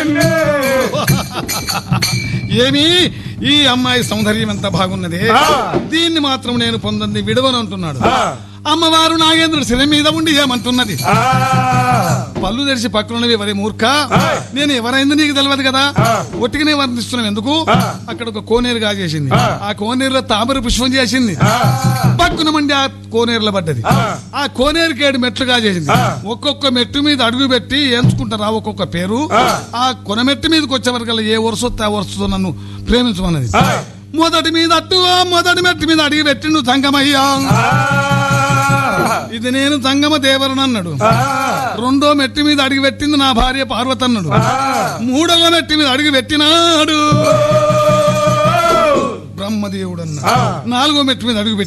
ఏమి ఈ అమ్మాయి సౌందర్యం ఎంత బాగున్నది దీన్ని మాత్రం నేను పొందంది విడవను అంటున్నాడు అమ్మవారు నాగేంద్రుడు శిల మీద ఉండి ఏమంటున్నది పళ్ళు తెరిచి పక్కనున్నవి ఎవరి మూర్ఖ నేను ఎవరైంది నీకు తెలియదు కదా ఒట్టిగానే వర్ణిస్తున్నాం ఎందుకు అక్కడ ఒక కోనేరు కాజేసింది ఆ కోనేరులో తామర పుష్పం చేసింది పక్కున మండి ఆ కోనేరులో పడ్డది ఆ కోనేరుకి ఏడు మెట్లు కాజేసింది ఒక్కొక్క మెట్టు మీద అడుగు పెట్టి ఎంచుకుంటారా ఒక్కొక్క పేరు ఆ కొన మెట్టు మీదకి వచ్చే వరకు ఏ వరుస వస్తే ఆ వరుసతో నన్ను ప్రేమించమన్నది మొదటి మీద అట్టు మొదటి మెట్టు మీద అడిగి పెట్టిండు సంగమయ్యా ఇది నేను సంగమ దేవరని అన్నాడు రెండో మెట్టి మీద అడిగి పెట్టింది నా భార్య పార్వతి అన్నాడు మూడవ మెట్టి మీద అడిగి పెట్టినాడు బ్రహ్మదేవుడు అన్నాడు నాలుగో మెట్టు మీద అడుగు